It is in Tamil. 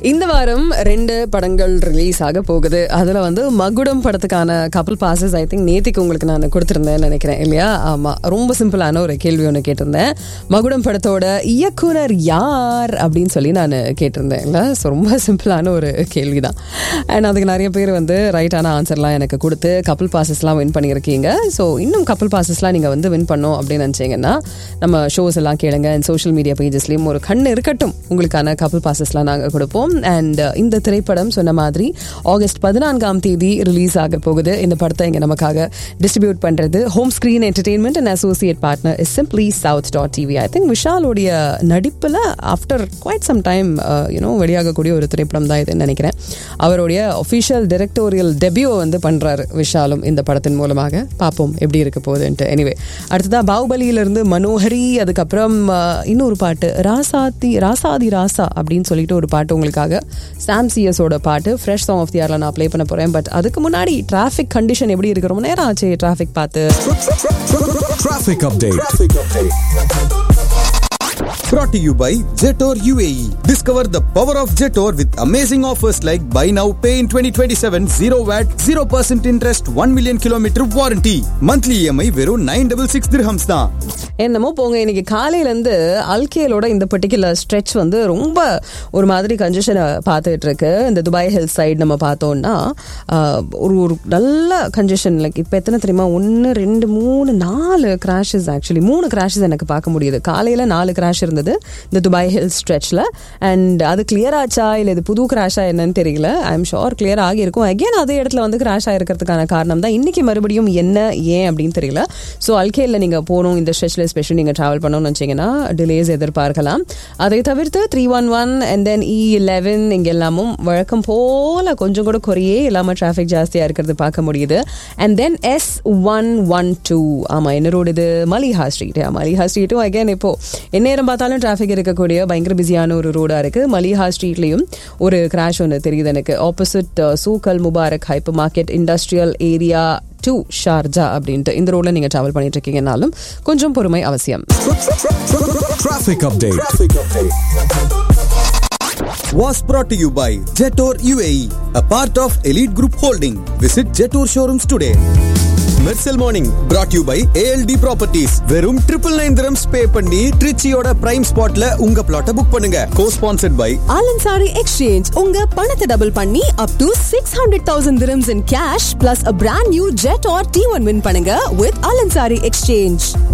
இந்த வாரம் ரெண்டு படங்கள் ரிலீஸ் ஆக போகுது அதுல வந்து மகுடம் படத்துக்கான கப்பல் பாசஸ் ஐ திங்க் நேத்திக்கு உங்களுக்கு நான் கொடுத்திருந்தேன்னு நினைக்கிறேன் இல்லையா ஆமா ரொம்ப சிம்பிளான ஒரு கேள்வி ஒன்று கேட்டிருந்தேன் மகுடம் படத்தோட இயக்குனர் யார் அப்படின்னு சொல்லி நான் கேட்டிருந்தேன் இல்லை ஸோ ரொம்ப சிம்பிளான ஒரு கேள்வி தான் அண்ட் அதுக்கு நிறைய பேர் வந்து ரைட்டான ஆன்சர்லாம் எனக்கு கொடுத்து கப்பல் பாசஸ்லாம் வின் பண்ணியிருக்கீங்க ஸோ இன்னும் கப்பல் பாசஸ்லாம் நீங்கள் வந்து வின் பண்ணோம் அப்படின்னு நினச்சிங்கன்னா நம்ம ஷோஸ் எல்லாம் கேளுங்க அண்ட் சோஷியல் மீடியா பேஜஸ்லேயும் ஒரு கண் இருக்கட்டும் உங்களுக்கான கப்பல் பாசஸ்லாம் நாங்கள் கொடுப்போம் அண்ட் இந்த திரைப்படம் சொன்ன மாதிரி ஆகஸ்ட் பதினான்காம் தேதி ரிலீஸ் ஆக போகுது இந்த படத்தை இங்கே நமக்காக டிஸ்ட்ரிபியூட் பண்ணுறது home screen entertainment and associate partner is simply south dot TV I think விஷாலுடைய நடிப்பில் after quite some time you know வெளியாகக்கூடிய ஒரு திரைப்படம் தான் இதுன்னு நினைக்கிறேன் அவருடைய ஒஃபிஷியல் டைரக்டோரியல் டெபியூ வந்து பண்ணுறாரு விஷாலும் இந்த படத்தின் மூலமாக பார்ப்போம் எப்படி இருக்க போகுதுன்ட்டு எனிவே அடுத்ததாக பாகுபலியிலிருந்து மனோஹரி அதுக்கப்புறம் அஹ், இன்னொரு பாட்டு ராசாதி ராசாதி ராசா அப்படின்னு சொல்லிட்டு ஒரு பாட்டு உங்களுக்காக சாம் சிஎஸோட பாட்டு ஃப்ரெஷ் சாங் ஆஃப் தி இயர்ல நான் ப்ளே பண்ண போறேன் பட் அதுக்கு முன்னாடி டிராஃபிக் கண்டிஷன் எப்படி இருக்கு ரொம்ப நேரம் ஆச்சு டிராஃபிக் பார்த்து Traffic update. Brought to you by Jetor UAE. Discover the power of Jetor with amazing offers like buy now, pay in 2027, 0 VAT, 0% interest, 1 million kilometer warranty. Monthly EMI வெறும் 966 dirhams தான். என்னமோ போங்க இன்னைக்கு காலையில இருந்து அல்கேலோட இந்த பர்டிகுலர் ஸ்ட்ரெச் வந்து ரொம்ப ஒரு மாதிரி கன்ஜெஷனை பார்த்துட்டு இருக்கு இந்த துபாய் ஹில் சைடு நம்ம பார்த்தோம்னா ஆஹ், ஒரு ஒரு நல்ல கன்ஜெஷன் லைக் இப்போ எத்தனை தெரியுமா ஒன்று ரெண்டு மூணு நாலு கிராஷஸ் ஆக்சுவலி மூணு கிராஷஸ் எனக்கு பார்க்க முடியுது காலையில் நாலு கிராஷ் இருந்தது இந்த துபாய் ஹில் ஸ்ட்ரெச்சில் அண்ட் அது கிளியர் ஆச்சா இல்லை இது புது கிராஷா என்னன்னு தெரியல ஐ எம் ஷோர் கிளியர் ஆகியிருக்கும் அகேன் அதே இடத்துல வந்து கிராஷ் ஆயிருக்கிறதுக்கான காரணம் தான் இன்னைக்கு மறுபடியும் என்ன ஏன் அப்படின்னு தெரியல ஸோ அல்கேல நீங்கள் போகணும் இந்த ஸ்ட்ரெச்சில் ஸ்பெஷல் நீங்கள் ட்ராவல் பண்ணணும்னு வச்சிங்கன்னா டிலேஸ் எதிர்பார்க்கலாம் அதை தவிர்த்து three one one and then E eleven இங்கே எல்லாமும் வழக்கம் போல கொஞ்சம் கூட குறையே இல்லாமல் டிராஃபிக் ஜாஸ்தியாக இருக்கிறது பார்க்க முடியுது and then S one one two ஆமாம் என்ன ரோடு இது மலிஹா ஸ்ட்ரீட் மலிஹா ஸ்ட்ரீட்டும் அகேன் இப்போ எந்நேரம் பார்த்தாலும் டிராஃபிக் இருக்கக்கூடிய பயங்கர பிஸியான ஒரு ரோடாக இருக்குது மலிஹா ஸ்ட்ரீட்லேயும் ஒரு கிராஷ் ஒன்று தெரியுது எனக்கு opposite souq al Mubarak hypermarket industrial area to Sharjah அப்படின்ட்டு இந்த ரோட்ல நீங்க டிராவல் பண்ணிட்டு இருக்கீங்கனாலும் கொஞ்சம் பொறுமை அவசியம் Traffic update. Was brought to you by Jetor UAE, a part of Elite Group Holding. Visit Jetor showrooms today. Mersal morning brought you by ALT properties வெறும் ட்ரிபிள் நைன் திரம்ஸ் பே பண்ணி ட்ரிச்சியோட பிரைம் ஸ்பாட்ல உங்க பிளாட்டை புக் பண்ணுங்க co sponsored by Al Ansari exchange உங்க பணத்தை டபுள் பண்ணி up to six hundred thousand dirhams in cash plus a brand new Jetour T one win பண்ணுங்க வித் ஆலன்சாரி எக்ஸ்சேஞ்ச்